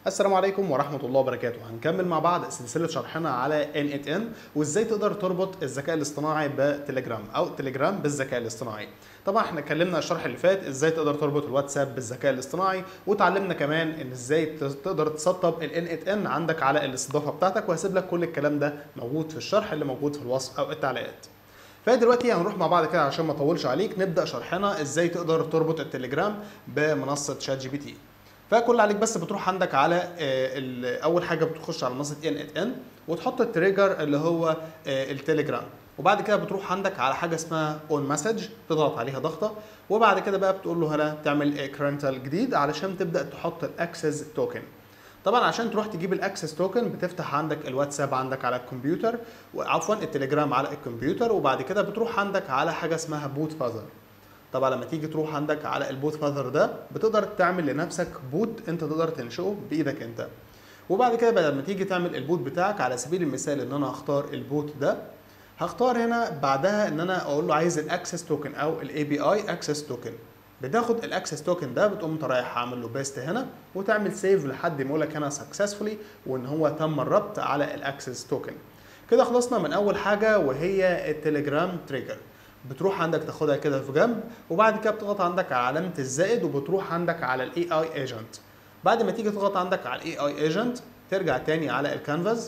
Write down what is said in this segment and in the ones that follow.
السلام عليكم ورحمة الله وبركاته هنكمل مع بعض سلسلة شرحنا على N8N وازاي تقدر تربط الذكاء الاصطناعي بتليجرام او تليجرام بالذكاء الاصطناعي طبعا احنا اتكلمنا الشرح اللي فات ازاي تقدر تربط الواتساب بالذكاء الاصطناعي وتعلمنا كمان ان ازاي تقدر تسطب ال N8N عندك على الاستضافة بتاعتك وهسيب لك كل الكلام ده موجود في الشرح اللي موجود في الوصف او التعليقات فدلوقتي هنروح مع بعض كده عشان ما اطولش عليك نبدا شرحنا ازاي تقدر تربط التليجرام بمنصه شات جي بي تي فكل اللي عليك بس بتروح عندك على آه، اول حاجه بتخش على منصه ان ات ان وتحط التريجر اللي هو آه، التليجرام وبعد كده بتروح عندك على حاجه اسمها اون مسج تضغط عليها ضغطه وبعد كده بقى بتقول له هنا تعمل كرنتال جديد علشان تبدا تحط الاكسس توكن طبعا عشان تروح تجيب الاكسس توكن بتفتح عندك الواتساب عندك على الكمبيوتر عفوا التليجرام على الكمبيوتر وبعد كده بتروح عندك على حاجه اسمها بوت فازر طبعا لما تيجي تروح عندك على البوت فاذر ده بتقدر تعمل لنفسك بوت انت تقدر تنشئه بايدك انت وبعد كده بقى لما تيجي تعمل البوت بتاعك على سبيل المثال ان انا هختار البوت ده هختار هنا بعدها ان انا اقول له عايز الاكسس توكن او الاي بي اي اكسس توكن بتاخد الاكسس توكن ده بتقوم انت رايح عامل له بيست هنا وتعمل سيف لحد ما يقول لك هنا سكسسفولي وان هو تم الربط على الاكسس توكن كده خلصنا من اول حاجه وهي التليجرام تريجر بتروح عندك تاخدها كده في جنب وبعد كده بتضغط عندك على علامه الزائد وبتروح عندك على الاي اي ايجنت بعد ما تيجي تضغط عندك على الاي اي ايجنت ترجع تاني على الكانفاس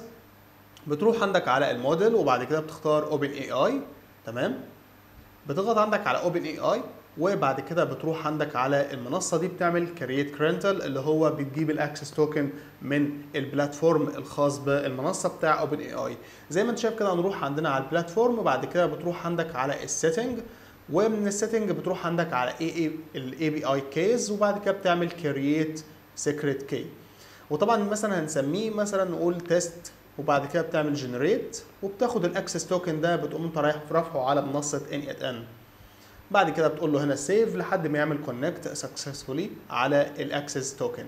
بتروح عندك على الموديل وبعد كده بتختار اوبن اي اي تمام بتضغط عندك على اوبن اي اي وبعد كده بتروح عندك على المنصه دي بتعمل كرييت كرنتل اللي هو بتجيب الاكسس توكن من البلاتفورم الخاص بالمنصه بتاع اوبن اي اي زي ما انت شايف كده هنروح عندنا على البلاتفورم وبعد كده بتروح عندك على السيتنج ومن السيتنج بتروح عندك على اي اي الاي بي اي كيز وبعد كده بتعمل كرييت سيكريت كي وطبعا مثلا هنسميه مثلا نقول تيست وبعد كده بتعمل جنريت وبتاخد الاكسس توكن ده بتقوم انت رايح رافعه على منصه ان ات ان بعد كده بتقول له هنا سيف لحد ما يعمل كونكت سكسسفولي على الاكسس توكن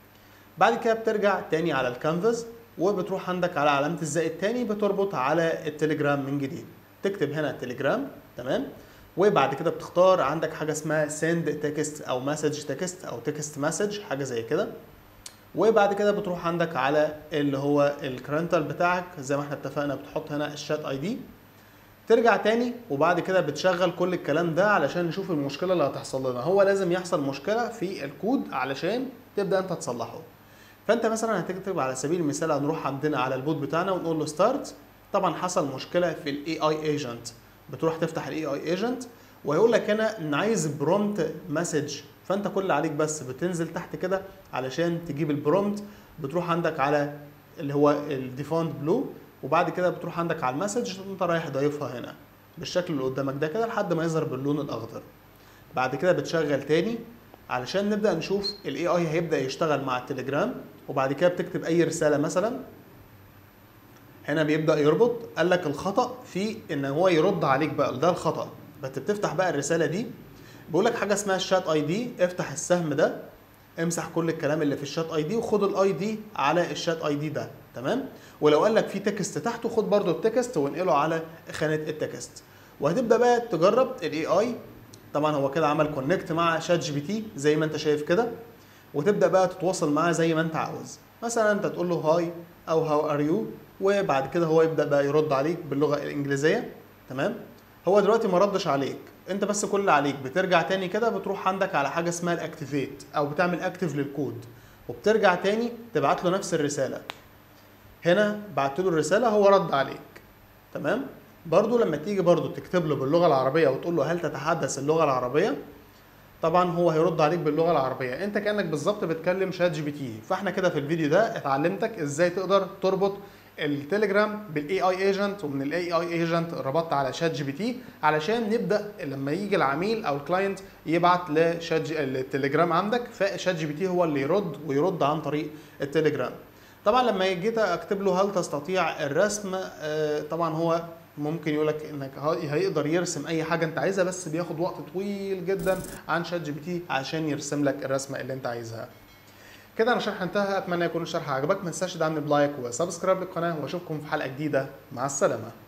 بعد كده بترجع تاني على الكانفاس وبتروح عندك على علامه الزائد تاني بتربط على التليجرام من جديد تكتب هنا تليجرام تمام وبعد كده بتختار عندك حاجه اسمها سند تكست او مسج تكست او تكست مسج حاجه زي كده وبعد كده بتروح عندك على اللي هو الكرنتال بتاعك زي ما احنا اتفقنا بتحط هنا الشات اي دي ترجع تاني وبعد كده بتشغل كل الكلام ده علشان نشوف المشكله اللي هتحصل لنا هو لازم يحصل مشكله في الكود علشان تبدا انت تصلحه فانت مثلا هتكتب على سبيل المثال هنروح عندنا على البوت بتاعنا ونقول له ستارت طبعا حصل مشكله في الاي اي ايجنت بتروح تفتح الاي اي ايجنت ويقول لك هنا ان عايز برومت مسج فانت كل اللي عليك بس بتنزل تحت كده علشان تجيب البرومت بتروح عندك على اللي هو الديفونت بلو وبعد كده بتروح عندك على المسج انت رايح ضايفها هنا بالشكل اللي قدامك ده كده لحد ما يظهر باللون الاخضر بعد كده بتشغل تاني علشان نبدا نشوف الاي اي هيبدا يشتغل مع التليجرام وبعد كده بتكتب اي رساله مثلا هنا بيبدا يربط قال لك الخطا في ان هو يرد عليك بقى ده الخطا بس بتفتح بقى الرساله دي بيقول لك حاجه اسمها الشات اي دي افتح السهم ده امسح كل الكلام اللي في الشات اي دي وخد الاي دي على الشات اي دي ده تمام ولو قال لك في تكست تحته خد برده التكست وانقله على خانه التكست وهتبدا بقى تجرب الاي اي طبعا هو كده عمل كونكت مع شات جي بي تي زي ما انت شايف كده وتبدا بقى تتواصل معاه زي ما انت عاوز مثلا انت تقول له هاي او هاو ار يو وبعد كده هو يبدا بقى يرد عليك باللغه الانجليزيه تمام هو دلوقتي ما ردش عليك انت بس كل اللي عليك بترجع تاني كده بتروح عندك على حاجه اسمها الاكتيفيت او بتعمل اكتيف للكود وبترجع تاني تبعت له نفس الرساله هنا بعت له الرساله هو رد عليك تمام برضو لما تيجي برضو تكتب له باللغه العربيه وتقول له هل تتحدث اللغه العربيه طبعا هو هيرد عليك باللغه العربيه انت كانك بالظبط بتكلم شات جي بي تي فاحنا كده في الفيديو ده اتعلمتك ازاي تقدر تربط التليجرام بالاي اي ايجنت ومن الاي اي ايجنت ربطت على شات جي بي تي علشان نبدا لما يجي العميل او الكلاينت يبعت لشات جي التليجرام عندك فشات جي بي تي هو اللي يرد ويرد عن طريق التليجرام طبعا لما جيت اكتب له هل تستطيع الرسم آه، طبعا هو ممكن يقول لك انك هيقدر يرسم اي حاجه انت عايزها بس بياخد وقت طويل جدا عن شات جي بي تي عشان يرسم لك الرسمه اللي انت عايزها كده انا شرح انتهى اتمنى يكون الشرح عجبك ما تنساش تدعمني بلايك وسبسكرايب للقناه واشوفكم في حلقه جديده مع السلامه